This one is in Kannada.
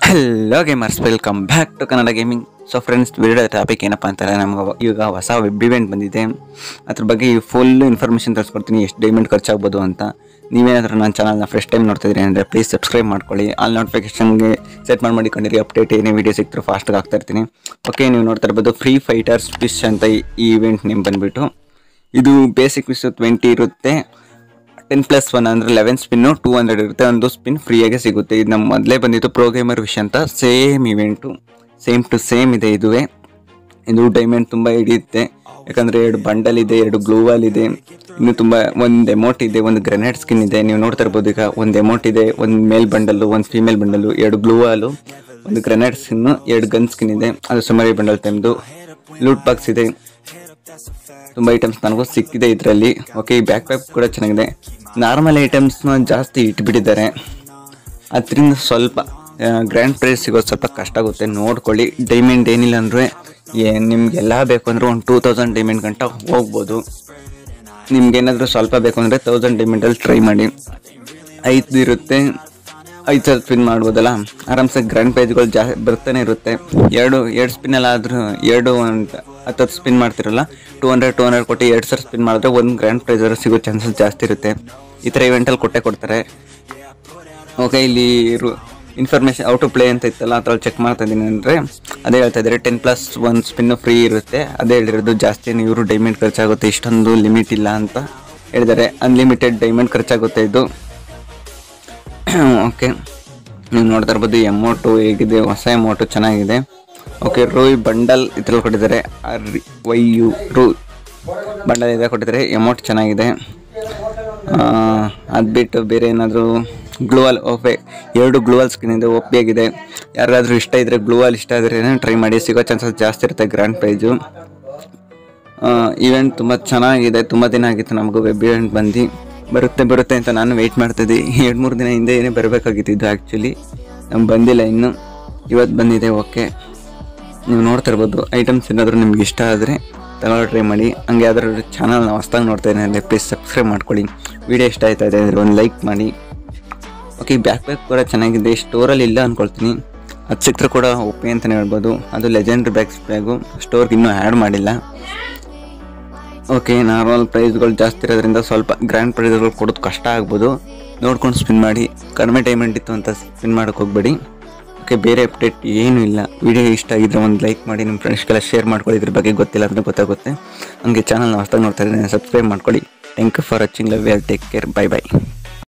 hello gamers welcome back to Kannada gaming so friends video topic ಏನಪ್ಪ ಅಂತಾರೆ ನಮ್ಗೆ ಈಗ ಹೊಸ ವೆಬ್ ಇವೆಂಟ್ ಬಂದಿದೆ ಅದ್ರ ಬಗ್ಗೆ ಫುಲ್ ಇನ್ಫಾರ್ಮೇಷನ್ ತರಿಸ್ಕೊಡ್ತೀನಿ ಎಷ್ಟು ಡೈಮಂಡ್ ಖರ್ಚಾಗ್ಬೋದು ಅಂತ ನೀವೇನಾದ್ರೂ ನನ್ನ ಚಾನಲ್ನ ಫಸ್ಟ್ ಟೈಮ್ ನೋಡ್ತಿದ್ರಿ ಅಂದರೆ ಪ್ಲೀಸ್ ಸಬ್ಸ್ಕ್ರೈಬ್ ಮಾಡ್ಕೊಳ್ಳಿ ಆಲ್ ನೋಟಿಫಿಕೇಶನ್ಗೆ ಸೆಟ್ ಮಾಡಿ ಮಾಡಿಕೊಂಡಿರಿ ಅಪ್ಡೇಟ್ ಏನೇ ವೀಡಿಯೋ ಸಿಕ್ತರೂ ಫಾಸ್ಟಾಗಿ ಆಗ್ತಾ ಇರ್ತೀನಿ ಓಕೆ ನೀವು ನೋಡ್ತಾ ಇರ್ಬೋದು ಫ್ರೀ ಫೈಟರ್ಸ್ ಫಿಶ್ ಅಂತ ಈ ಇವೆಂಟ್ ನೇಮ್ ಬಂದುಬಿಟ್ಟು ಇದು ಬೇಸಿಕ್ ಫಿಶ್ ಟ್ವೆಂಟಿ ಇರುತ್ತೆ ಟೆನ್ ಪ್ಲಸ್ ಒನ್ ಅಂದರೆ ಲೆವೆನ್ ಸ್ಪಿನ್ನು ಟೂ ಹಂಡ್ರೆಡ್ ಇರುತ್ತೆ ಒಂದು ಸ್ಪಿನ್ ಫ್ರೀಯಾಗೆ ಸಿಗುತ್ತೆ ಇದು ನಮ್ಮ ಮೊದಲೇ ಬಂದಿತ್ತು ಪ್ರೋ ಗೇಮರ್ ವಿಷ್ ಅಂತ same event same to same ಇದೆ ಇದುವೇ ಇದು ಡೈಮಂಡ್ ತುಂಬ ಹಿಡಿಯುತ್ತೆ ಯಾಕಂದರೆ ಎರಡು ಬಂಡಲ್ ಇದೆ ಎರಡು ಗ್ಲೂವಾಲ್ ಇದೆ ಇನ್ನು ತುಂಬ ಒಂದು ಎಮೌಂಟ್ ಇದೆ ಒಂದು ಗ್ರೆನೇಡ್ ಸ್ಕಿನ್ ಇದೆ ನೀವು ನೋಡ್ತಾ ಇರ್ಬೋದು ಈಗ ಒಂದು ಎಮೌಂಟ್ ಇದೆ ಒಂದು ಮೇಲ್ ಬಂಡಲ್ಲು ಒಂದು ಫೀಮೇಲ್ ಬಂಡಲ್ಲು ಎರಡು ಗ್ಲೂವಾಲು ಒಂದು ಗ್ರೆನೇಡ್ ಸ್ಕಿನ್ನು ಎರಡು ಗನ್ ಸ್ಕಿನ್ ಇದೆ ಅದು ಸುಮಾರಿ ಬಂಡಲ್ ಟೈಮ್ದು ಲೂಟ್ ಬಾಕ್ಸ್ ಇದೆ ತುಂಬ ಐಟಮ್ಸ್ ನನಗೂ ಸಿಕ್ಕಿದೆ ಇದರಲ್ಲಿ ಓಕೆ ಈ ಬ್ಯಾಕ್ ಪ್ಯಾಕ್ ಕೂಡ ಚೆನ್ನಾಗಿದೆ ನಾರ್ಮಲ್ ಐಟಮ್ಸ್ನ ಜಾಸ್ತಿ ಇಟ್ಬಿಟ್ಟಿದ್ದಾರೆ ಅದರಿಂದ ಸ್ವಲ್ಪ ಗ್ರ್ಯಾಂಡ್ ಪ್ರೈಸ್ ಸಿಗೋದು ಸ್ವಲ್ಪ ಕಷ್ಟ ಆಗುತ್ತೆ ನೋಡ್ಕೊಳ್ಳಿ ಡೈಮಂಡ್ ಏನಿಲ್ಲ ಅಂದರೆ ನಿಮ್ಗೆಲ್ಲ ಬೇಕು ಅಂದರೆ ಒಂದು ಟೂ ತೌಸಂಡ್ ಡೈಮಂಡ್ ಗಂಟ ಹೋಗ್ಬೋದು ನಿಮ್ಗೇನಾದರೂ ಸ್ವಲ್ಪ ಬೇಕು ಅಂದರೆ ತೌಸಂಡ್ ಡೈಮಂಡಲ್ಲಿ ಟ್ರೈ ಮಾಡಿ ಐದು ಇರುತ್ತೆ ಐದು ಸಾವಿರ ಸ್ಪಿನ್ ಮಾಡ್ಬೋದಲ್ಲ ಆರಾಮ್ಸೆ ಗ್ರ್ಯಾಂಡ್ ಪ್ರೈಸ್ಗಳು ಜಾ ಬರ್ತಾನೆ ಇರುತ್ತೆ ಎರಡು ಎರಡು ಸ್ಪಿನ್ನಲ್ಲಾದ್ರೂ ಎರಡು ಒಂದು ಹತ್ತತ್ತು ಸ್ಪಿನ್ ಮಾಡ್ತಿರಲ್ಲ ಟೂ ಹಂಡ್ರೆಡ್ ಟೂ ಹಂಡ್ರೆಡ್ ಕೊಟ್ಟು ಎರಡು ಸಾವಿರ ಸ್ಪಿನ್ ಮಾಡಿದ್ರೆ ಒಂದು ಗ್ರ್ಯಾಂಡ್ ಪ್ರೈಸ್ ಸಿಗೋ ಚಾನ್ಸಸ್ ಜಾಸ್ತಿ ಇರುತ್ತೆ ಈ ಥರ ಇವೆಂಟಲ್ಲಿ ಕೊಟ್ಟೆ ಕೊಡ್ತಾರೆ ಓಕೆ ಇಲ್ಲಿ ಇನ್ಫಾರ್ಮೇಷನ್ ಔಟ್ ಟು ಪ್ಲೇ ಅಂತ ಇತ್ತಲ್ಲ ಆ ಥರ ಚೆಕ್ ಮಾಡ್ತಾ ಇದ್ದೀನಿ ಅಂದರೆ ಅದೇ ಹೇಳ್ತಾ ಇದ್ದಾರೆ ten plus one spin free ಇರುತ್ತೆ ಅದೇ ಹೇಳಿರೋದು ಜಾಸ್ತಿ ಇವರು ಡೈಮಂಡ್ ಖರ್ಚಾಗುತ್ತೆ ಇಷ್ಟೊಂದು ಲಿಮಿಟ್ ಇಲ್ಲ ಅಂತ ಹೇಳಿದ್ದಾರೆ ಅನ್ಲಿಮಿಟೆಡ್ ಡೈಮಂಡ್ ಖರ್ಚಾಗುತ್ತೆ ಇದು ಓಕೆ ನೀವು ನೋಡ್ತಾ ಇರ್ಬೋದು ಎಮೌಂಟು ಹೇಗಿದೆ ಹೊಸ ಎಮೌಂಟು ಚೆನ್ನಾಗಿದೆ ಓಕೆ ರೂಯ್ ಬಂಡಲ್ ಇದ್ರಲ್ಲಿ ಕೊಟ್ಟಿದ್ದಾರೆ ಆರ್ ವೈ ಯು ರೂ ಬಂಡಲ್ ಇದೆ ಕೊಟ್ಟಿದ್ದಾರೆ ಎಮೌಂಟ್ ಚೆನ್ನಾಗಿದೆ ಅದು ಬಿಟ್ಟು ಬೇರೆ ಏನಾದರೂ ಗ್ಲೂವಲ್ ಓಪೆ ಎರಡು ಗ್ಲೂವಲ್ ಸ್ಕಿನ್ ಇದೆ ಒಪ್ಪಿ ಆಗಿದೆ ಯಾರಾದರೂ ಇಷ್ಟ ಇದ್ದರೆ ಗ್ಲೂವಲ್ ಇಷ್ಟ ಆದರೆ ಟ್ರೈ ಮಾಡಿ ಸಿಗೋ ಚಾನ್ಸಸ್ ಜಾಸ್ತಿ ಇರುತ್ತೆ ಗ್ರ್ಯಾಂಡ್ ಪ್ರೈಜು ಇವೆಂಟ್ ತುಂಬ ಚೆನ್ನಾಗಿದೆ ತುಂಬ ದಿನ ಆಗಿತ್ತು ನಮಗೂ ವೆಬ್ ಇವೆಂಟ್ ಬಂದು ಬರುತ್ತೆ ಬರುತ್ತೆ ಅಂತ ನಾನು ವೆಯ್ಟ್ ಮಾಡ್ತಿದ್ದೆ ಎರಡು ಮೂರು ದಿನ ಹಿಂದೆ ಏನೇ ಬರಬೇಕಾಗಿತ್ತು ಆ್ಯಕ್ಚುಲಿ ನಮ್ಗೆ ಬಂದಿಲ್ಲ ಇನ್ನು ಇವತ್ತು ಬಂದಿದೆ ಓಕೆ ನೀವು ನೋಡ್ತಾ ಇರ್ಬೋದು ಐಟಮ್ಸ್ ಏನಾದರೂ ನಿಮ್ಗೆ ಇಷ್ಟ ಆದರೆ ತಗೊಳ್ಳೋ ಟ್ರೈ ಮಾಡಿ ಹಂಗೆ ಯಾವ್ದಾದ್ರು ಚಾನಲ್ನ ಹೊಸ್ದಾಗಿ ನೋಡ್ತಾ ಇದ್ದೀನಿ ಅಂದರೆ ಪ್ಲೀಸ್ ಸಬ್ಸ್ಕ್ರೈಬ್ ಮಾಡ್ಕೊಳ್ಳಿ ವಿಡಿಯೋ ಇಷ್ಟ ಆಯ್ತಾ ಇದೆ ಅಂದರೆ ಒಂದು ಲೈಕ್ ಮಾಡಿ ಓಕೆ ಬ್ಯಾಕ್ ಪ್ಯಾಕ್ ಕೂಡ ಚೆನ್ನಾಗಿದೆ ಸ್ಟೋರಲ್ಲಿ ಇಲ್ಲ ಅಂದ್ಕೊಳ್ತೀನಿ ಅದು ಸಿಕ್ಕರೆ ಕೂಡ ಓಕೆ ಅಂತಲೇ ಹೇಳ್ಬೋದು ಅದು ಲೆಜೆಂಡ್ರಿ ಬ್ಯಾಗ್ಸ್ ಬ್ಯಾಗು ಸ್ಟೋರ್ಗೆ ಇನ್ನೂ ಆ್ಯಡ್ ಮಾಡಿಲ್ಲ ಓಕೆ ನಾರ್ಮಲ್ ಪ್ರೈಸ್ಗಳು ಜಾಸ್ತಿ ಇರೋದ್ರಿಂದ ಸ್ವಲ್ಪ ಗ್ರ್ಯಾಂಡ್ ಪ್ರೈಸ್ಗಳು ಕೊಡೋದು ಕಷ್ಟ ಆಗ್ಬೋದು ನೋಡ್ಕೊಂಡು ಸ್ಪಿನ್ ಮಾಡಿ ಕಡಿಮೆ ಡೈಮಂಡ್ ಇತ್ತು ಅಂತ ಸ್ಪಿನ್ ಮಾಡೋಕೆ ಹೋಗ್ಬೇಡಿ ಓಕೆ ಬೇರೆ ಅಪ್ಡೇಟ್ ಏನೂ ಇಲ್ಲ ವಿಡಿಯೋ ಇಷ್ಟ ಆಗಿದ್ರೆ ಒಂದು ಲೈಕ್ ಮಾಡಿ ನಿಮ್ಮ ಫ್ರೆಂಡ್ಸ್ಗೆಲ್ಲ ಶೇರ್ ಮಾಡ್ಕೊಳ್ಳಿ ಇದ್ರ ಬಗ್ಗೆ ಗೊತ್ತಿಲ್ಲ ಅಂದರೆ ಗೊತ್ತಾಗುತ್ತೆ ಹಂಗೆ ಚಾನಲ್ನ ಹೊಸ್ದಾಗಿ ನೋಡ್ತಾ ಇದ್ದೀನಿ ಸಬ್ಸ್ಕ್ರೈಬ್ ಮಾಡ್ಕೊಳ್ಳಿ thank you for watching love ಯರ್ ಟೇಕ್ ಕೇರ್ ಬೈ ಬೈ